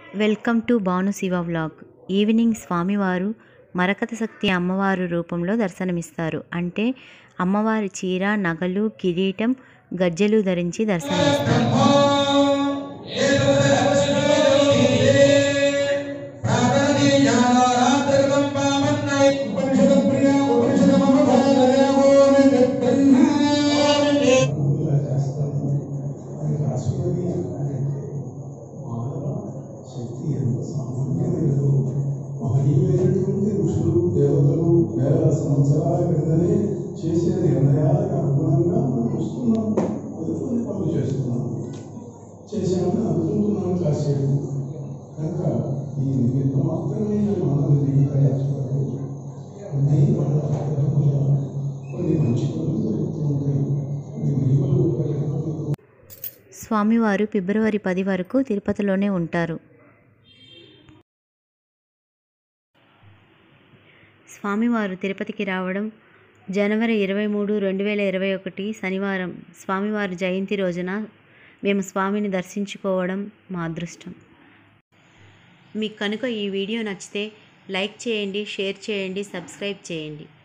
welcome to Bhanu Shiva vlog evening స్వామివారు మరకత శక్తి అమ్మవారు రూపంలో దర్శనమిస్తారు అంటే అమ్మవారి చీర నగలు కిరీటం గజ్జెలు ధరించి దర్శనమిస్తారు శక్తి ఎంత సామాన్యమైనదో మహనీయులైనటువంటి ఋషులు దేవతలు వేల సంవత్సరాల క్రిందనే చేసిన నిర్ణయాలకు అనుగుణంగా మనం వస్తున్నాం అనుకుని పనులు చేస్తున్నాం చేసామని అనుకుంటున్నాం కాసేపు కనుక ఈ నిమిత్తం మాత్రమే మానవుని జీవితాలు అన్నీ మన ఆగ్రహంగా కొన్ని మంచి పనులు జరుగుతూ ఉంటాయి కొన్ని మహిమలు పరిగణనలు స్వామివారు ఫిబ్రవరి పది వరకు తిరుపతిలోనే ఉంటారు స్వామివారు తిరుపతికి రావడం జనవరి ఇరవై మూడు రెండు వేల ఇరవై ఒకటి శనివారం స్వామివారి జయంతి రోజున మేము స్వామిని దర్శించుకోవడం మా అదృష్టం మీకు కనుక ఈ వీడియో నచ్చితే లైక్ చేయండి షేర్ చేయండి సబ్స్క్రైబ్ చేయండి